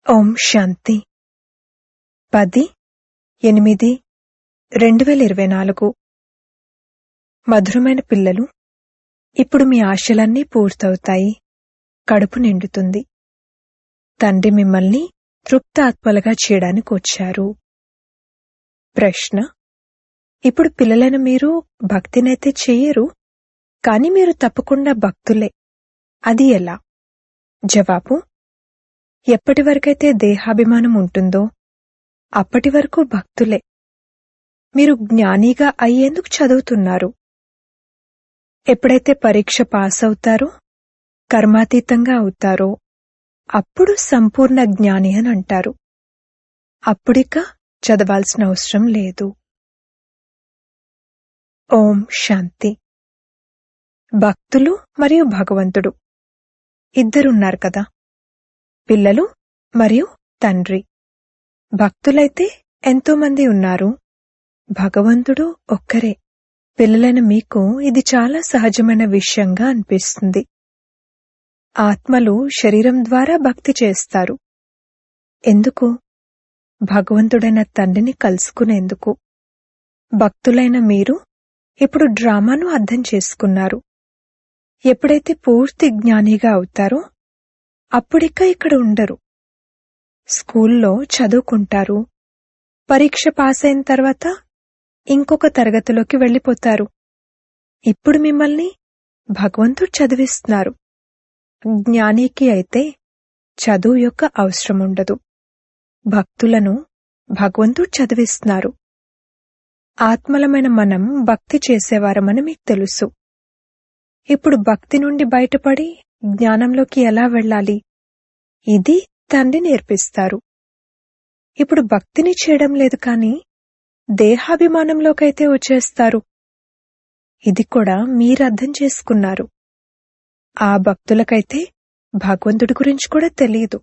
ఓం శాంతి పది ఎనిమిది రెండు వేల ఇరవై నాలుగు మధురమైన పిల్లలు ఇప్పుడు మీ ఆశలన్నీ పూర్తవుతాయి కడుపు నిండుతుంది తండ్రి మిమ్మల్ని తృప్తాత్మలుగా చేయడానికి వచ్చారు ప్రశ్న ఇప్పుడు పిల్లలైన మీరు భక్తినైతే చెయ్యరు కాని మీరు తప్పకుండా భక్తులే అది ఎలా జవాబు ఎప్పటి వరకైతే దేహాభిమానం ఉంటుందో అప్పటి వరకు భక్తులే మీరు జ్ఞానిగా అయ్యేందుకు చదువుతున్నారు ఎప్పుడైతే పరీక్ష పాస్ అవుతారో కర్మాతీతంగా అవుతారో అప్పుడు సంపూర్ణ జ్ఞాని అని అంటారు అప్పుడిక చదవాల్సిన అవసరం లేదు ఓం శాంతి భక్తులు మరియు భగవంతుడు ఇద్దరున్నారు కదా పిల్లలు మరియు తండ్రి భక్తులైతే ఎంతో మంది ఉన్నారు భగవంతుడు ఒక్కరే పిల్లలైన మీకు ఇది చాలా సహజమైన విషయంగా అనిపిస్తుంది ఆత్మలు శరీరం ద్వారా భక్తి చేస్తారు ఎందుకు భగవంతుడైన తండ్రిని కలుసుకునేందుకు భక్తులైన మీరు ఇప్పుడు డ్రామాను అర్థం చేసుకున్నారు ఎప్పుడైతే పూర్తి జ్ఞానిగా అవుతారో అప్పుడిక ఇక్కడ ఉండరు స్కూల్లో చదువుకుంటారు పరీక్ష పాస్ అయిన తర్వాత ఇంకొక తరగతిలోకి వెళ్ళిపోతారు ఇప్పుడు మిమ్మల్ని భగవంతుడు చదివిస్తున్నారు జ్ఞానికి అయితే చదువు యొక్క అవసరం ఉండదు భక్తులను భగవంతుడు చదివిస్తున్నారు ఆత్మలమైన మనం భక్తి చేసేవారమని మీకు తెలుసు ఇప్పుడు భక్తి నుండి బయటపడి జ్ఞానంలోకి ఎలా వెళ్ళాలి ఇది తండ్రి నేర్పిస్తారు ఇప్పుడు భక్తిని చేయడం లేదు కాని దేహాభిమానంలోకైతే వచ్చేస్తారు ఇది కూడా మీరు అర్థం చేసుకున్నారు ఆ భక్తులకైతే భగవంతుడి గురించి కూడా తెలియదు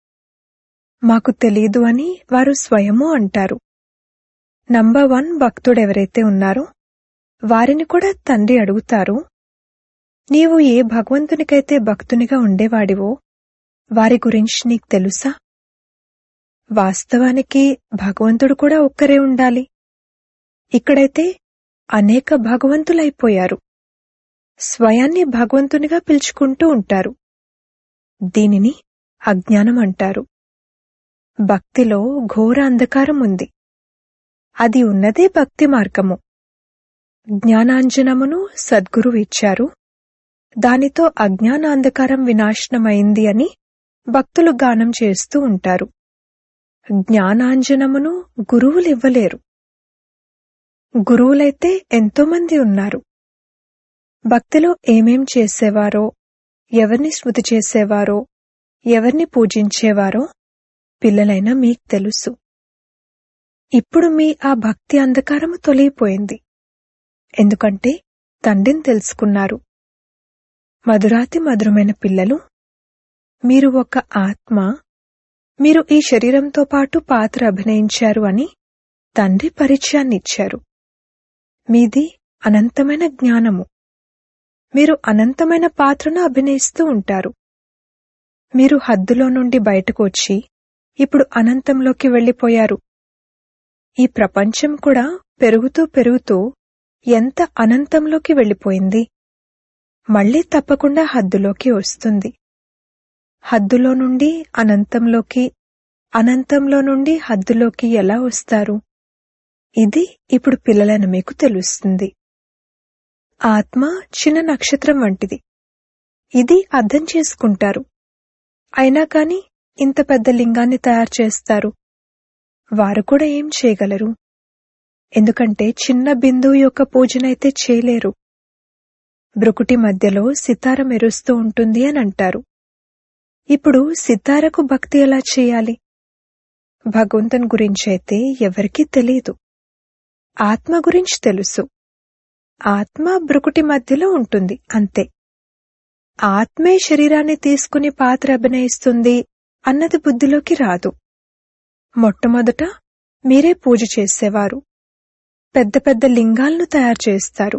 మాకు తెలియదు అని వారు స్వయము అంటారు నంబర్ వన్ భక్తుడెవరైతే ఉన్నారో వారిని కూడా తండ్రి అడుగుతారు నీవు ఏ భగవంతునికైతే భక్తునిగా ఉండేవాడివో వారి గురించి నీకు తెలుసా వాస్తవానికి భగవంతుడు కూడా ఒక్కరే ఉండాలి ఇక్కడైతే అనేక భగవంతులైపోయారు స్వయాన్ని భగవంతునిగా పిలుచుకుంటూ ఉంటారు దీనిని అజ్ఞానం అంటారు భక్తిలో ఘోర అంధకారం ఉంది అది ఉన్నదే భక్తి మార్గము జ్ఞానాంజనమును సద్గురువు ఇచ్చారు దానితో అజ్ఞానాంధకారం వినాశనమైంది అని భక్తులు గానం చేస్తూ ఉంటారు జ్ఞానాంజనమును గురువులివ్వలేరు గురువులైతే ఎంతోమంది ఉన్నారు భక్తిలో ఏమేం చేసేవారో ఎవరిని స్మృతి చేసేవారో ఎవరిని పూజించేవారో పిల్లలైనా మీకు తెలుసు ఇప్పుడు మీ ఆ భక్తి అంధకారము తొలగిపోయింది ఎందుకంటే తండ్రిని తెలుసుకున్నారు మధురాతి మధురమైన పిల్లలు మీరు ఒక ఆత్మ మీరు ఈ శరీరంతో పాటు పాత్ర అభినయించారు అని తండ్రి పరిచయాన్నిచ్చారు మీది అనంతమైన జ్ఞానము మీరు అనంతమైన పాత్రను అభినయిస్తూ ఉంటారు మీరు హద్దులో నుండి బయటకు వచ్చి ఇప్పుడు అనంతంలోకి వెళ్లిపోయారు ఈ ప్రపంచం కూడా పెరుగుతూ పెరుగుతూ ఎంత అనంతంలోకి వెళ్ళిపోయింది మళ్లీ తప్పకుండా హద్దులోకి వస్తుంది హద్దులో నుండి అనంతంలోకి అనంతంలో నుండి హద్దులోకి ఎలా వస్తారు ఇది ఇప్పుడు పిల్లలను మీకు తెలుస్తుంది ఆత్మ చిన్న నక్షత్రం వంటిది ఇది అర్థం చేసుకుంటారు అయినా కాని ఇంత పెద్ద లింగాన్ని తయారు చేస్తారు వారు కూడా ఏం చేయగలరు ఎందుకంటే చిన్న బిందువు యొక్క పూజనైతే చేయలేరు బ్రుకుటి మధ్యలో సితార మెరుస్తూ ఉంటుంది అని అంటారు ఇప్పుడు సితారకు భక్తి ఎలా చేయాలి భగవంతుని గురించైతే ఎవరికీ తెలియదు ఆత్మ గురించి తెలుసు ఆత్మ బ్రుకుటి మధ్యలో ఉంటుంది అంతే ఆత్మే శరీరాన్ని తీసుకుని పాత్ర అభినయిస్తుంది అన్నది బుద్ధిలోకి రాదు మొట్టమొదట మీరే పూజ చేసేవారు పెద్ద పెద్ద లింగాలను తయారు చేస్తారు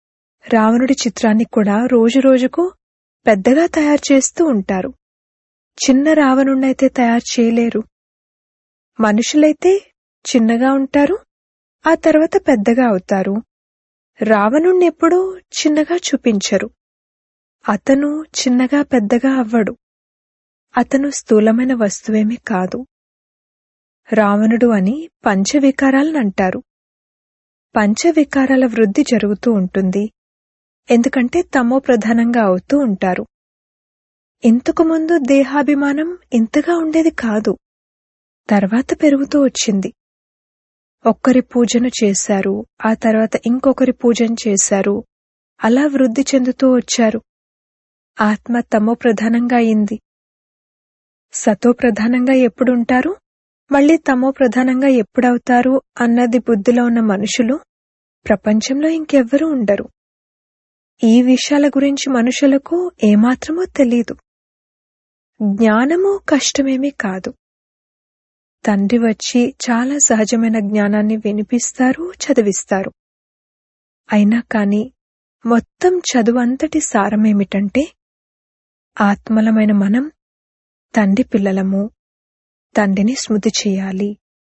రావణుడి చిత్రాన్ని కూడా రోజురోజుకు పెద్దగా తయారు చేస్తూ ఉంటారు చిన్న రావణుణ్ణైతే తయారు చేయలేరు మనుషులైతే చిన్నగా ఉంటారు ఆ తర్వాత పెద్దగా అవుతారు రావణుణ్ణి ఎప్పుడూ చిన్నగా చూపించరు అతను చిన్నగా పెద్దగా అవ్వడు అతను స్థూలమైన వస్తువేమీ కాదు రావణుడు అని పంచవికారాలను అంటారు పంచవికారాల వృద్ధి జరుగుతూ ఉంటుంది ఎందుకంటే తమో ప్రధానంగా అవుతూ ఉంటారు ఇంతకు ముందు దేహాభిమానం ఇంతగా ఉండేది కాదు తర్వాత పెరుగుతూ వచ్చింది ఒక్కరి పూజను చేశారు ఆ తర్వాత ఇంకొకరి పూజను చేశారు అలా వృద్ధి చెందుతూ వచ్చారు ఆత్మ తమో ప్రధానంగా అయింది సతో ప్రధానంగా ఎప్పుడుంటారు మళ్ళీ తమో ప్రధానంగా ఎప్పుడవుతారు అన్నది బుద్ధిలో ఉన్న మనుషులు ప్రపంచంలో ఇంకెవ్వరూ ఉండరు ఈ విషయాల గురించి మనుషులకు ఏమాత్రమూ తెలీదు జ్ఞానము కష్టమేమీ కాదు తండ్రి వచ్చి చాలా సహజమైన జ్ఞానాన్ని వినిపిస్తారు చదివిస్తారు అయినా కాని మొత్తం చదువంతటి సారమేమిటంటే ఆత్మలమైన మనం తండ్రి పిల్లలము తండ్రిని స్మృతి చేయాలి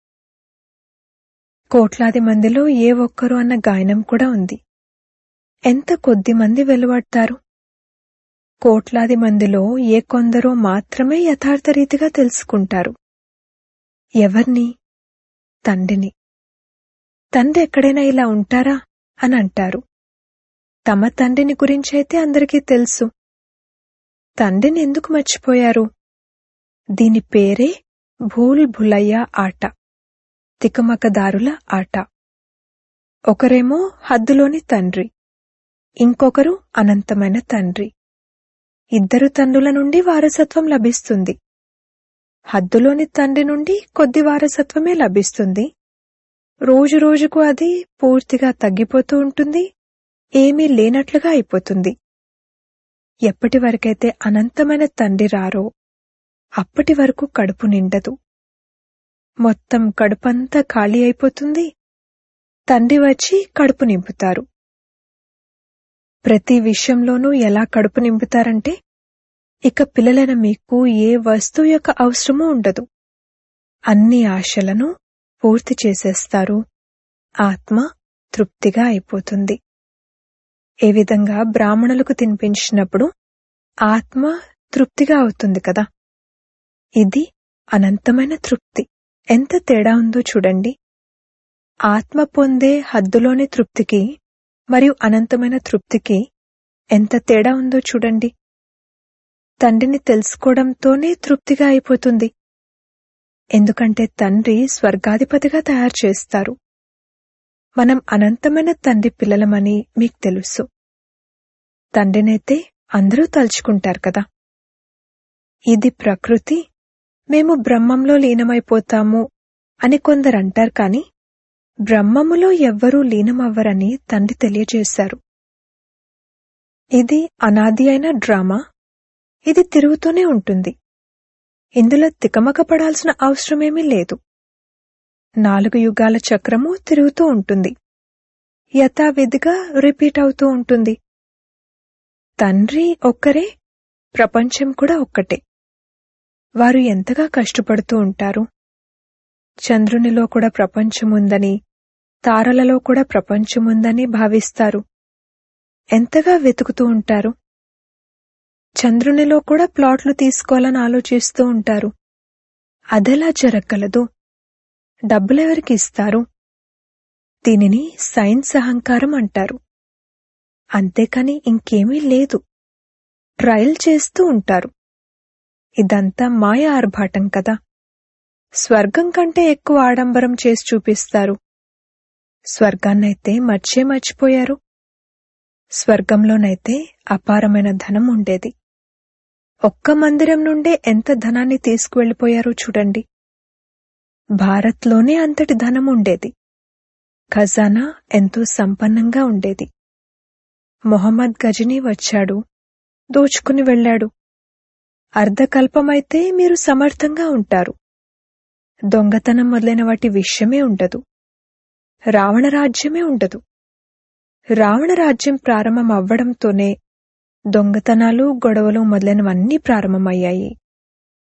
కోట్లాది మందిలో ఏ ఒక్కరు అన్న గాయనం కూడా ఉంది ఎంత కొద్ది మంది వెలువడతారు కోట్లాది మందిలో ఏ కొందరో మాత్రమే యథార్థ రీతిగా తెలుసుకుంటారు ఎవర్ని తండ్రిని తండ్రి ఎక్కడైనా ఇలా ఉంటారా అని అంటారు తమ తండ్రిని గురించైతే అందరికీ తెలుసు తండ్రిని ఎందుకు మర్చిపోయారు దీని పేరే భూల్ భులయ్య ఆట తికమకదారుల ఆట ఒకరేమో హద్దులోని తండ్రి ఇంకొకరు అనంతమైన తండ్రి ఇద్దరు తండ్రుల నుండి వారసత్వం లభిస్తుంది హద్దులోని తండ్రి నుండి కొద్ది వారసత్వమే లభిస్తుంది రోజు రోజుకు అది పూర్తిగా తగ్గిపోతూ ఉంటుంది ఏమీ లేనట్లుగా అయిపోతుంది ఎప్పటి వరకైతే అనంతమైన తండ్రి రారో అప్పటి వరకు కడుపు నిండదు మొత్తం కడుపంతా ఖాళీ అయిపోతుంది తండ్రి వచ్చి కడుపు నింపుతారు ప్రతి విషయంలోనూ ఎలా కడుపు నింపుతారంటే ఇక పిల్లలైన మీకు ఏ వస్తువు యొక్క అవసరమూ ఉండదు అన్ని ఆశలను పూర్తి చేసేస్తారు ఆత్మ తృప్తిగా అయిపోతుంది ఏ విధంగా బ్రాహ్మణులకు తినిపించినప్పుడు ఆత్మ తృప్తిగా అవుతుంది కదా ఇది అనంతమైన తృప్తి ఎంత తేడా ఉందో చూడండి ఆత్మ పొందే హద్దులోని తృప్తికి మరియు అనంతమైన తృప్తికి ఎంత తేడా ఉందో చూడండి తండ్రిని తెలుసుకోవడంతోనే తృప్తిగా అయిపోతుంది ఎందుకంటే తండ్రి స్వర్గాధిపతిగా తయారు చేస్తారు మనం అనంతమైన తండ్రి పిల్లలమని మీకు తెలుసు తండ్రినైతే అందరూ తలుచుకుంటారు కదా ఇది ప్రకృతి మేము బ్రహ్మంలో లీనమైపోతాము అని కొందరు అంటారు కాని బ్రహ్మములో ఎవ్వరూ లీనమవ్వరని తండ్రి తెలియజేశారు ఇది అనాది అయిన డ్రామా ఇది తిరుగుతూనే ఉంటుంది ఇందులో తికమక పడాల్సిన అవసరమేమీ లేదు నాలుగు యుగాల చక్రము తిరుగుతూ ఉంటుంది యథావిధిగా రిపీట్ అవుతూ ఉంటుంది తండ్రి ఒక్కరే ప్రపంచం కూడా ఒక్కటే వారు ఎంతగా కష్టపడుతూ ఉంటారు చంద్రునిలో కూడా ప్రపంచముందని తారలలో కూడా ప్రపంచముందని భావిస్తారు ఎంతగా వెతుకుతూ ఉంటారు చంద్రునిలో కూడా ప్లాట్లు తీసుకోవాలని ఆలోచిస్తూ ఉంటారు అదెలా జరగగలదు డబ్బులెవరికి ఇస్తారు దీనిని సైన్స్ అహంకారం అంటారు అంతేకాని ఇంకేమీ లేదు ట్రయల్ చేస్తూ ఉంటారు ఇదంతా మాయ ఆర్భాటం కదా స్వర్గం కంటే ఎక్కువ ఆడంబరం చేసి చూపిస్తారు స్వర్గాన్నైతే మర్చే మర్చిపోయారు స్వర్గంలోనైతే అపారమైన ధనం ఉండేది ఒక్క మందిరం నుండే ఎంత ధనాన్ని తీసుకువెళ్లిపోయారో చూడండి భారత్లోనే అంతటి ధనం ఉండేది ఖజానా ఎంతో సంపన్నంగా ఉండేది మొహమ్మద్ గజనీ వచ్చాడు దోచుకుని వెళ్ళాడు అర్ధకల్పమైతే మీరు సమర్థంగా ఉంటారు దొంగతనం మొదలైన వాటి విషయమే ఉండదు రావణ రాజ్యమే ఉండదు రావణ రాజ్యం ప్రారంభం అవ్వడంతోనే దొంగతనాలు గొడవలు మొదలైనవన్నీ ప్రారంభమయ్యాయి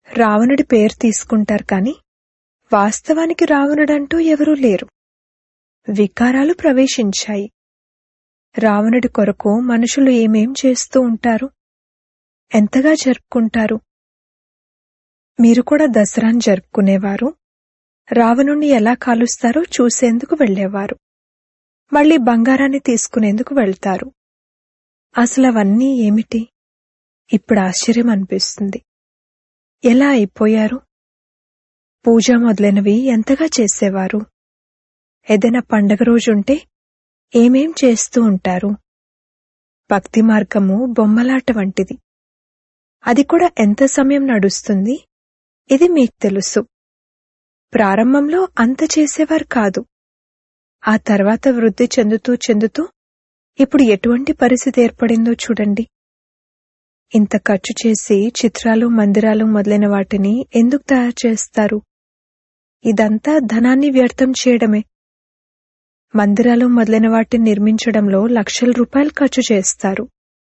రావణుడి పేరు తీసుకుంటారు కాని వాస్తవానికి రావణుడంటూ ఎవరూ లేరు వికారాలు ప్రవేశించాయి రావణుడి కొరకు మనుషులు ఏమేం చేస్తూ ఉంటారు ఎంతగా జరుపుకుంటారు మీరు కూడా దసరాను జరుపుకునేవారు రావణుణ్ణి ఎలా కాలుస్తారో చూసేందుకు వెళ్లేవారు మళ్ళీ బంగారాన్ని తీసుకునేందుకు వెళ్తారు అసలు అవన్నీ ఏమిటి ఇప్పుడు ఆశ్చర్యం అనిపిస్తుంది ఎలా అయిపోయారు పూజ మొదలైనవి ఎంతగా చేసేవారు ఏదైనా పండగ రోజుంటే ఏమేం చేస్తూ ఉంటారు భక్తి మార్గము బొమ్మలాట వంటిది అది కూడా ఎంత సమయం నడుస్తుంది ఇది మీకు తెలుసు ప్రారంభంలో అంత చేసేవారు కాదు ఆ తర్వాత వృద్ధి చెందుతూ చెందుతూ ఇప్పుడు ఎటువంటి పరిస్థితి ఏర్పడిందో చూడండి ఇంత ఖర్చు చేసి చిత్రాలు మందిరాలు మొదలైన వాటిని ఎందుకు తయారు చేస్తారు ఇదంతా ధనాన్ని వ్యర్థం చేయడమే మందిరాలు మొదలైన వాటిని నిర్మించడంలో లక్షల రూపాయలు ఖర్చు చేస్తారు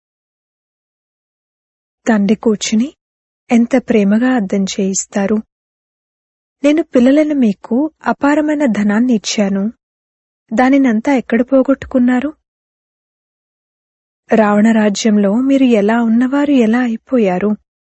తండ్రి కూర్చుని ఎంత ప్రేమగా అర్థం చేయిస్తారు నేను పిల్లలను మీకు అపారమైన ధనాన్ని ఇచ్చాను దానినంతా ఎక్కడ పోగొట్టుకున్నారు రావణ రాజ్యంలో మీరు ఎలా ఉన్నవారు ఎలా అయిపోయారు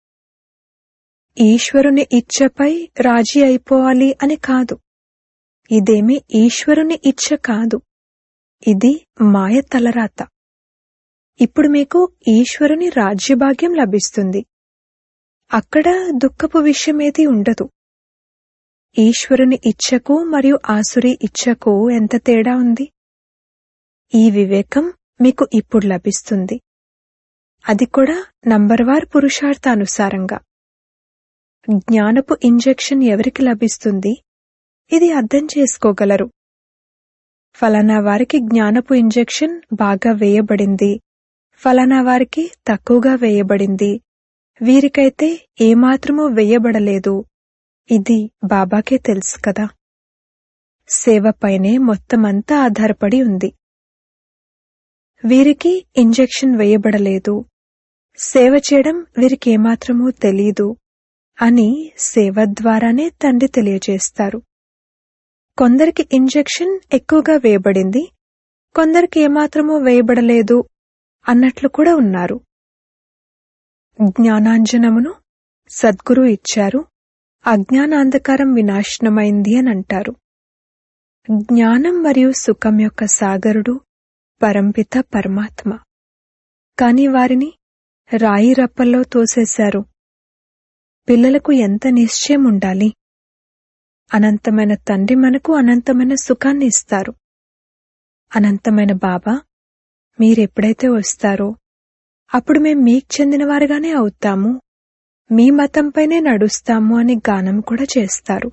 ఈశ్వరుని ఇచ్చపై రాజీ అయిపోవాలి అని కాదు ఇదేమి ఈశ్వరుని ఇచ్చ కాదు ఇది మాయ తలరాత ఇప్పుడు మీకు ఈశ్వరుని రాజ్యభాగ్యం లభిస్తుంది అక్కడ దుఃఖపు విషయమేది ఉండదు ఈశ్వరుని ఇచ్చకు మరియు ఆసురి ఇచ్చకు ఎంత తేడా ఉంది ఈ వివేకం మీకు ఇప్పుడు లభిస్తుంది అది కూడా నంబర్వార్ పురుషార్థానుసారంగా జ్ఞానపు ఇంజెక్షన్ ఎవరికి లభిస్తుంది ఇది అర్థం చేసుకోగలరు ఫలానా వారికి జ్ఞానపు ఇంజెక్షన్ బాగా వేయబడింది ఫలానా వారికి తక్కువగా వేయబడింది వీరికైతే ఏమాత్రమూ వేయబడలేదు ఇది బాబాకే తెలుసు కదా సేవపైనే మొత్తమంతా ఆధారపడి ఉంది వీరికి ఇంజెక్షన్ వేయబడలేదు సేవ చేయడం వీరికి ఏమాత్రమూ తెలీదు అని సేవ ద్వారానే తండ్రి తెలియజేస్తారు కొందరికి ఇంజెక్షన్ ఎక్కువగా వేయబడింది కొందరికి ఏమాత్రమూ వేయబడలేదు అన్నట్లు కూడా ఉన్నారు జ్ఞానాంజనమును సద్గురు ఇచ్చారు అజ్ఞానాంధకారం వినాశనమైంది అని అంటారు జ్ఞానం మరియు సుఖం యొక్క సాగరుడు పరంపిత పరమాత్మ కాని వారిని రాయి రప్పల్లో తోసేశారు పిల్లలకు ఎంత నిశ్చయం ఉండాలి అనంతమైన తండ్రి మనకు అనంతమైన సుఖాన్ని ఇస్తారు అనంతమైన బాబా మీరెప్పుడైతే వస్తారో అప్పుడు మేం మీకు చెందినవారుగానే అవుతాము మీ మతంపైనే నడుస్తాము అని గానం కూడా చేస్తారు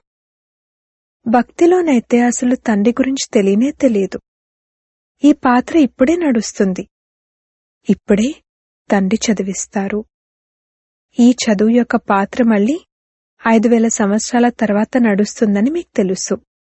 భక్తిలోనైతే అసలు తండ్రి గురించి తెలియనే తెలియదు ఈ పాత్ర ఇప్పుడే నడుస్తుంది ఇప్పుడే తండ్రి చదివిస్తారు ఈ చదువు యొక్క పాత్ర మళ్ళీ ఐదు వేల సంవత్సరాల తర్వాత నడుస్తుందని మీకు తెలుసు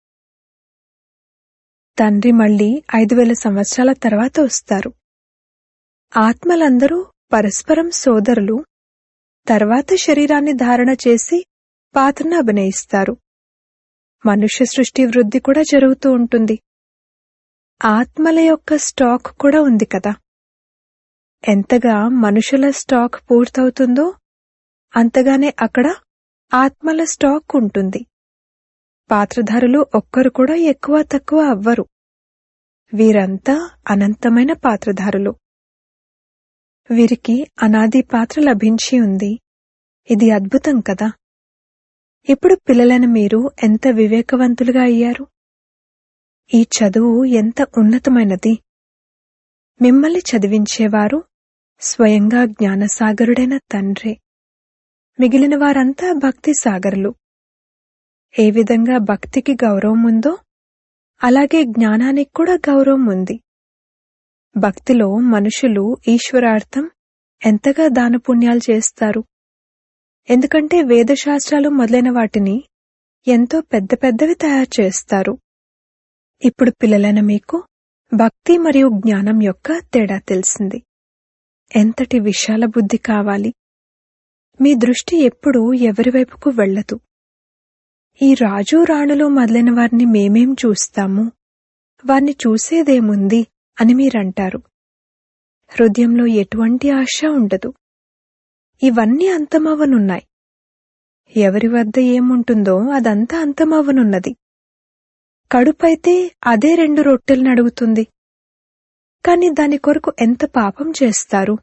తండ్రి మళ్ళీ ఐదు వేల సంవత్సరాల తర్వాత వస్తారు ఆత్మలందరూ పరస్పరం సోదరులు తర్వాత శరీరాన్ని ధారణ చేసి పాత్రను అభినయిస్తారు మనుష్య సృష్టి వృద్ధి కూడా జరుగుతూ ఉంటుంది ఆత్మల యొక్క స్టాక్ కూడా ఉంది కదా ఎంతగా మనుషుల స్టాక్ పూర్తవుతుందో అంతగానే అక్కడ ఆత్మల స్టాక్ ఉంటుంది పాత్రధారులు ఒక్కరు కూడా ఎక్కువ తక్కువ అవ్వరు వీరంతా అనంతమైన పాత్రధారులు వీరికి అనాది పాత్ర లభించి ఉంది ఇది అద్భుతం కదా ఇప్పుడు పిల్లలైన మీరు ఎంత వివేకవంతులుగా అయ్యారు ఈ చదువు ఎంత ఉన్నతమైనది మిమ్మల్ని చదివించేవారు స్వయంగా జ్ఞానసాగరుడైన తండ్రే మిగిలిన వారంతా భక్తి సాగరులు ఏ విధంగా భక్తికి గౌరవం ఉందో అలాగే జ్ఞానానికి కూడా గౌరవం ఉంది భక్తిలో మనుషులు ఈశ్వరార్థం ఎంతగా దానపుణ్యాలు చేస్తారు ఎందుకంటే వేదశాస్త్రాలు మొదలైన వాటిని ఎంతో పెద్ద పెద్దవి తయారు చేస్తారు ఇప్పుడు పిల్లలైన మీకు భక్తి మరియు జ్ఞానం యొక్క తేడా తెలిసింది ఎంతటి విశాల బుద్ధి కావాలి మీ దృష్టి ఎప్పుడూ ఎవరివైపుకు వెళ్ళదు ఈ రాజు రాణులు మొదలైన వారిని మేమేం చూస్తాము వారిని చూసేదేముంది అని మీరంటారు హృదయంలో ఎటువంటి ఆశ ఉండదు ఇవన్నీ అంతమవనున్నాయి ఎవరి వద్ద ఏముంటుందో అదంతా అంతమవనున్నది కడుపైతే అదే రెండు రొట్టెలను అడుగుతుంది కాని దాని కొరకు ఎంత పాపం చేస్తారు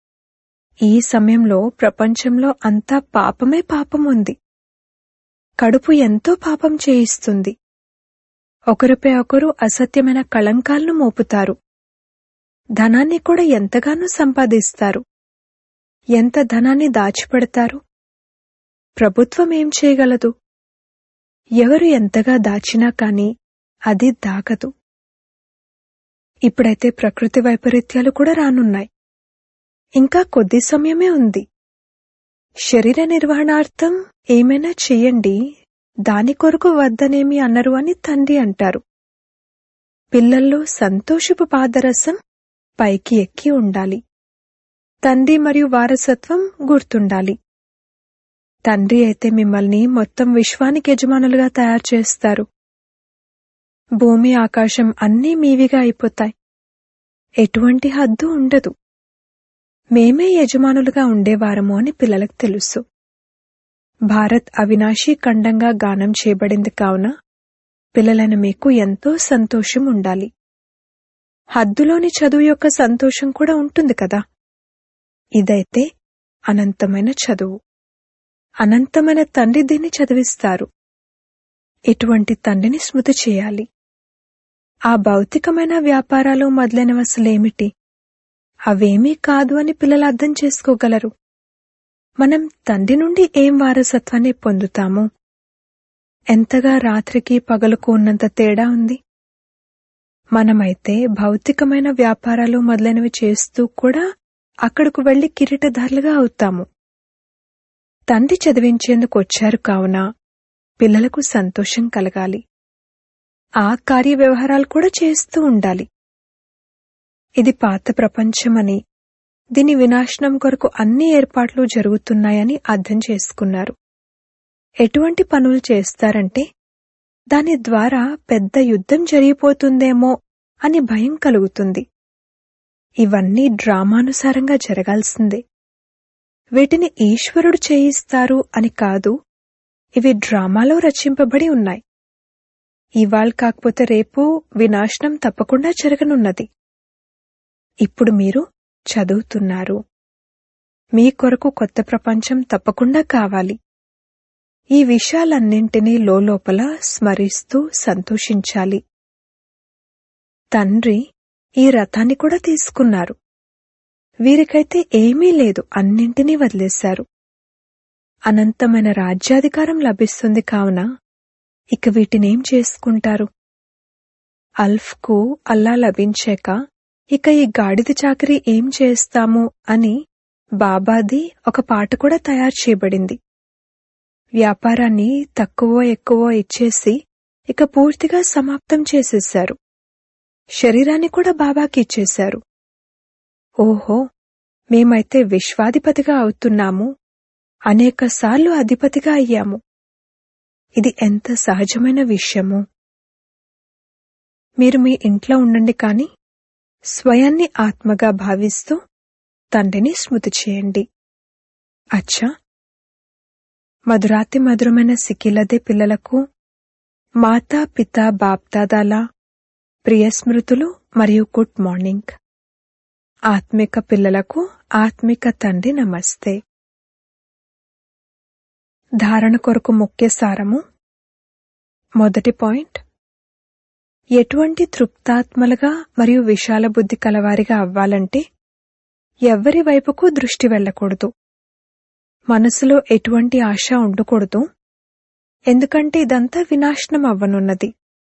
ఈ సమయంలో ప్రపంచంలో అంతా పాపమే పాపం ఉంది కడుపు ఎంతో పాపం చేయిస్తుంది ఒకరిపై ఒకరు అసత్యమైన కళంకాలను మోపుతారు ధనాన్ని కూడా ఎంతగానో సంపాదిస్తారు ఎంత ధనాన్ని దాచిపెడతారు ప్రభుత్వం ఏం చేయగలదు ఎవరు ఎంతగా దాచినా కాని అది దాగదు ఇప్పుడైతే ప్రకృతి వైపరీత్యాలు కూడా రానున్నాయి ఇంకా కొద్ది సమయమే ఉంది శరీర నిర్వహణార్థం ఏమైనా చెయ్యండి దాని కొరకు వద్దనేమి అన్నరు అని తండ్రి అంటారు పిల్లల్లో సంతోషపు పాదరసం పైకి ఎక్కి ఉండాలి తండ్రి మరియు వారసత్వం గుర్తుండాలి తండ్రి అయితే మిమ్మల్ని మొత్తం విశ్వానికి యజమానులుగా తయారు చేస్తారు భూమి ఆకాశం అన్నీ మీవిగా అయిపోతాయి ఎటువంటి హద్దు ఉండదు మేమే యజమానులుగా ఉండేవారము అని పిల్లలకు తెలుసు భారత్ అవినాశీ ఖండంగా గానం చేయబడింది కావున పిల్లలైన మీకు ఎంతో సంతోషం ఉండాలి హద్దులోని చదువు యొక్క సంతోషం కూడా ఉంటుంది కదా ఇదైతే అనంతమైన చదువు అనంతమైన తండ్రి దీన్ని చదివిస్తారు ఇటువంటి తండ్రిని స్మృతి చేయాలి ఆ భౌతికమైన వ్యాపారాలు మొదలైనవి అసలేమిటి అవేమీ కాదు అని పిల్లలు అర్థం చేసుకోగలరు మనం తండ్రి నుండి ఏం వారసత్వాన్ని పొందుతాము ఎంతగా రాత్రికి పగలుకు ఉన్నంత తేడా ఉంది మనమైతే భౌతికమైన వ్యాపారాలు మొదలైనవి చేస్తూ కూడా అక్కడకు వెళ్లి కిరీటధారులుగా అవుతాము తండ్రి చదివించేందుకు వచ్చారు కావున పిల్లలకు సంతోషం కలగాలి ఆ కార్య వ్యవహారాలు కూడా చేస్తూ ఉండాలి ఇది పాత ప్రపంచమని దీని వినాశనం కొరకు అన్ని ఏర్పాట్లు జరుగుతున్నాయని అర్థం చేసుకున్నారు ఎటువంటి పనులు చేస్తారంటే దాని ద్వారా పెద్ద యుద్ధం జరిగిపోతుందేమో అని భయం కలుగుతుంది ఇవన్నీ డ్రామానుసారంగా జరగాల్సిందే వీటిని ఈశ్వరుడు చేయిస్తారు అని కాదు ఇవి డ్రామాలో రచింపబడి ఉన్నాయి ఇవాళ కాకపోతే రేపు వినాశనం తప్పకుండా జరగనున్నది ఇప్పుడు మీరు చదువుతున్నారు మీ కొరకు కొత్త ప్రపంచం తప్పకుండా కావాలి ఈ విషయాలన్నింటినీ లోపల స్మరిస్తూ సంతోషించాలి తండ్రి ఈ రథాన్ని కూడా తీసుకున్నారు వీరికైతే ఏమీ లేదు అన్నింటినీ వదిలేశారు అనంతమైన రాజ్యాధికారం లభిస్తుంది కావున ఇక వీటినేం చేసుకుంటారు అల్ఫ్కు అల్లా లభించాక ఇక ఈ గాడిద చాకరీ ఏం చేస్తాము అని బాబాది ఒక పాట కూడా తయారు చేయబడింది వ్యాపారాన్ని తక్కువ ఎక్కువ ఇచ్చేసి ఇక పూర్తిగా సమాప్తం చేసేశారు శరీరాన్ని కూడా బాబాకి ఇచ్చేశారు ఓహో మేమైతే విశ్వాధిపతిగా అవుతున్నాము అనేకసార్లు అధిపతిగా అయ్యాము ఇది ఎంత సహజమైన విషయము మీరు మీ ఇంట్లో ఉండండి కాని స్వయాన్ని ఆత్మగా భావిస్తూ తండ్రిని స్మృతి చేయండి అచ్చా మధురాతి మధురమైన సిక్కిలదే పిల్లలకు మాతా పిత బాప్దాదాల ప్రియ స్మృతులు మరియు గుడ్ మార్నింగ్ ఆత్మిక పిల్లలకు ఆత్మిక తండ్రి నమస్తే ధారణ కొరకు ముఖ్య సారము మొదటి పాయింట్ ఎటువంటి తృప్తాత్మలుగా మరియు విశాల బుద్ధి కలవారిగా అవ్వాలంటే ఎవ్వరి వైపుకు దృష్టి వెళ్ళకూడదు మనసులో ఎటువంటి ఆశ ఉండకూడదు ఎందుకంటే ఇదంతా వినాశనం అవ్వనున్నది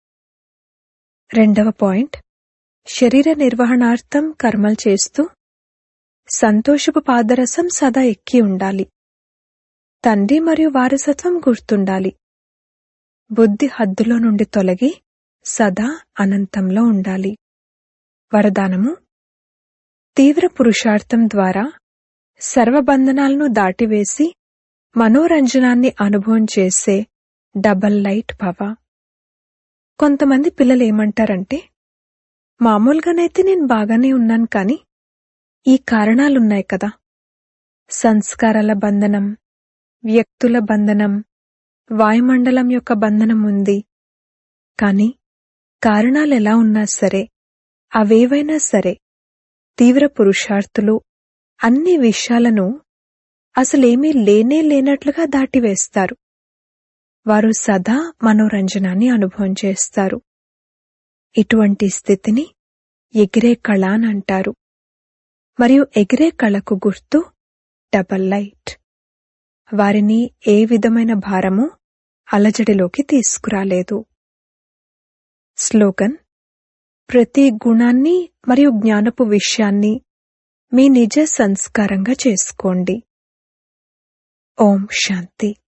రెండవ పాయింట్ శరీర నిర్వహణార్థం కర్మలు చేస్తూ సంతోషపు పాదరసం సదా ఎక్కి ఉండాలి తండ్రి మరియు వారసత్వం గుర్తుండాలి బుద్ధి హద్దులో నుండి తొలగి సదా అనంతంలో ఉండాలి వరదానము తీవ్ర పురుషార్థం ద్వారా సర్వబంధనాలను దాటివేసి మనోరంజనాన్ని అనుభవం చేసే డబల్ లైట్ భవ కొంతమంది పిల్లలు ఏమంటారంటే మామూలుగానైతే నేను బాగానే ఉన్నాను కాని ఈ కారణాలున్నాయి కదా సంస్కారాల బంధనం వ్యక్తుల బంధనం వాయుమండలం యొక్క బంధనం ఉంది కాని కారణాలెలా ఉన్నా సరే అవేవైనా సరే తీవ్ర పురుషార్థులు అన్ని విషయాలను అసలేమీ లేనే లేనట్లుగా దాటివేస్తారు వారు సదా మనోరంజనాన్ని అనుభవం చేస్తారు ఇటువంటి స్థితిని ఎగిరే కళ అని అంటారు మరియు ఎగిరే కళకు గుర్తు డబల్ లైట్ వారిని ఏ విధమైన భారము అలజడిలోకి తీసుకురాలేదు స్లోగన్ ప్రతి గుణాన్ని మరియు జ్ఞానపు విషయాన్ని మీ నిజ సంస్కారంగా చేసుకోండి ఓం శాంతి